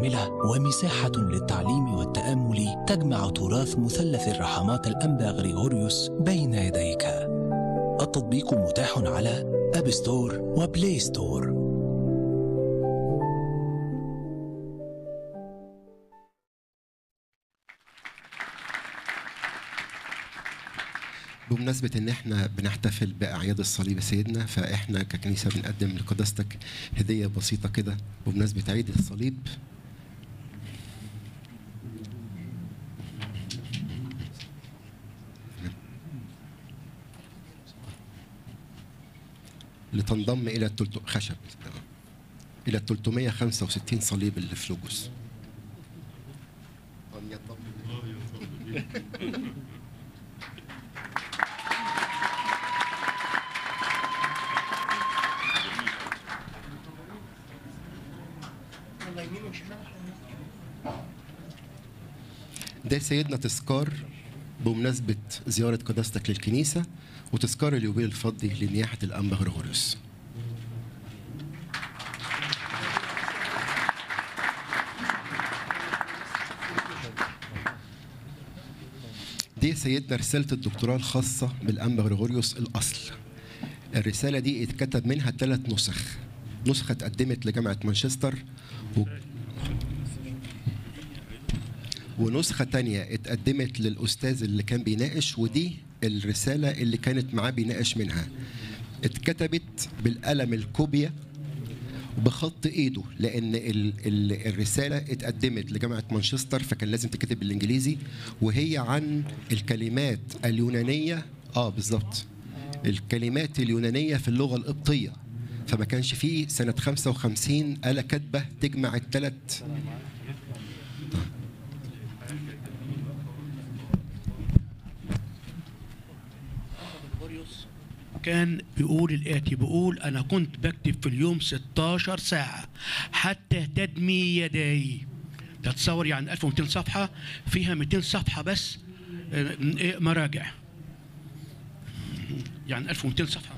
متكاملة ومساحة للتعليم والتأمل تجمع تراث مثلث الرحمات الأنبا غريغوريوس بين يديك التطبيق متاح على أب ستور وبلاي ستور بمناسبة إن إحنا بنحتفل بأعياد الصليب سيدنا فإحنا ككنيسة بنقدم لقداستك هدية بسيطة كده بمناسبة عيد الصليب لتنضم إلى التلت... خشب إلى 365 صليب اللي في لوجوس ده سيدنا تذكار بمناسبة زيارة قداستك للكنيسة وتذكار اليوبيل الفضي لنياحة الأنبا غرغوريوس دي سيدنا رسالة الدكتوراه الخاصة بالأنبا غريغوريوس الأصل الرسالة دي اتكتب منها ثلاث نسخ نسخة اتقدمت لجامعة مانشستر و... ونسخة تانية اتقدمت للأستاذ اللي كان بيناقش ودي الرسالة اللي كانت معاه بيناقش منها اتكتبت بالقلم الكوبيا بخط ايده لان ال ال الرساله اتقدمت لجامعه مانشستر فكان لازم تكتب بالانجليزي وهي عن الكلمات اليونانيه اه بالظبط الكلمات اليونانيه في اللغه القبطيه فما كانش فيه سنه 55 آلة كاتبه تجمع الثلاث كان بيقول الآتي بيقول أنا كنت بكتب في اليوم 16 ساعة حتى تدمي يداي تتصور يعني 1200 صفحة فيها 200 صفحة بس آه، إيه، مراجع يعني 1200 صفحة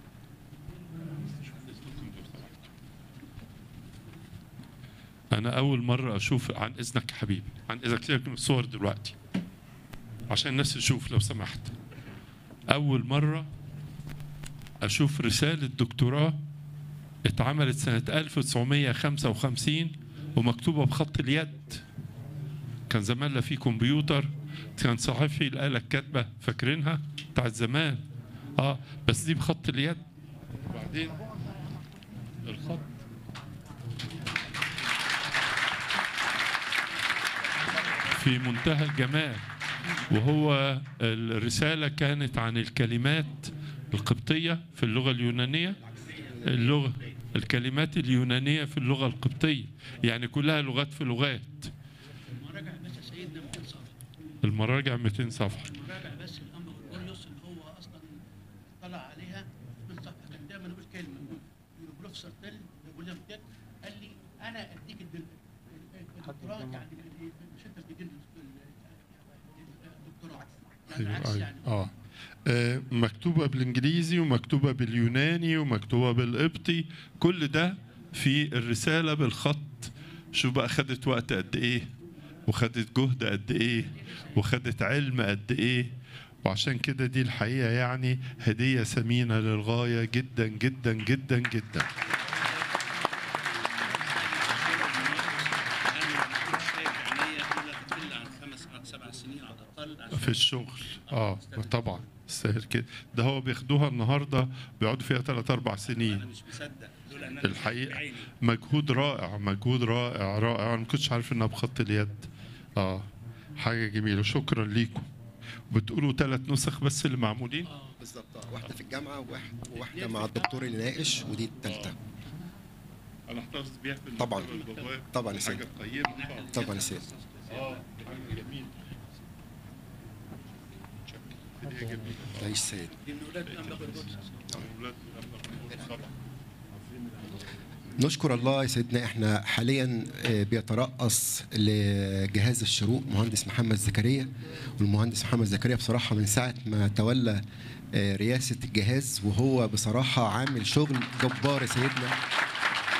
انا اول مره اشوف عن اذنك يا حبيبي عن اذنك سيبك من الصور دلوقتي عشان الناس تشوف لو سمحت اول مره اشوف رساله دكتوراه اتعملت سنه 1955 ومكتوبه بخط اليد كان زمان لا في كمبيوتر كان صحفي الآلة الكاتبة فاكرينها بتاعت زمان اه بس دي بخط اليد وبعدين الخط في منتهى الجمال وهو الرسالة كانت عن الكلمات القبطية في اللغة اليونانية اللغة الكلمات اليونانية في اللغة القبطية يعني كلها لغات في لغات مراجع بس سيدنا 200 صفحة المراجع 200 صفحة مراجع بس الأمر غريغوريوس اللي هو أصلا طلع عليها من صفحة كان دايما يقول كلمة البروفيسور تل ويليام تيل قال لي أنا أديك الدل- الدكتوراه يعني مش أنت بتديني الدكتوراه يعني أيوة العكس أيوة. يعني آه. آه، مكتوبة بالإنجليزي ومكتوبة باليوناني ومكتوبة بالقبطي كل ده في الرسالة بالخط شوف بقى خدت وقت قد إيه وخدت جهد قد إيه وخدت علم قد إيه وعشان كده دي الحقيقة يعني هدية ثمينة للغاية جدا جدا جدا جدا في الشغل اه طبعا سهل كده ده هو بياخدوها النهارده بيقعدوا فيها ثلاث اربع سنين مش مصدق دول انا الحقيقه مجهود رائع مجهود رائع رائع انا ما كنتش عارف انها بخط اليد اه حاجه جميله شكرا ليكم بتقولوا ثلاث نسخ بس اللي معمولين بالظبط آه. واحده في الجامعه وواحد وواحده مع الدكتور اللي ناقش ودي الثالثه انا احتفظ بيها في طبعاً. المكتبة البابايا. طبعاً يا سيدي. حاجه قيمه خالص. طبعا يا سيدي اه حاجه جميله هديه جميله تعيش سيد دي من أولاد الأنبا غريغوريوس أولاد الأنبا طبعا نشكر الله يا سيدنا احنا حاليا آه، بيترأس لجهاز الشروق مهندس محمد زكريا والمهندس محمد زكريا بصراحة من ساعة ما تولى آه، رئاسة الجهاز وهو بصراحة عامل شغل جبار يا سيدنا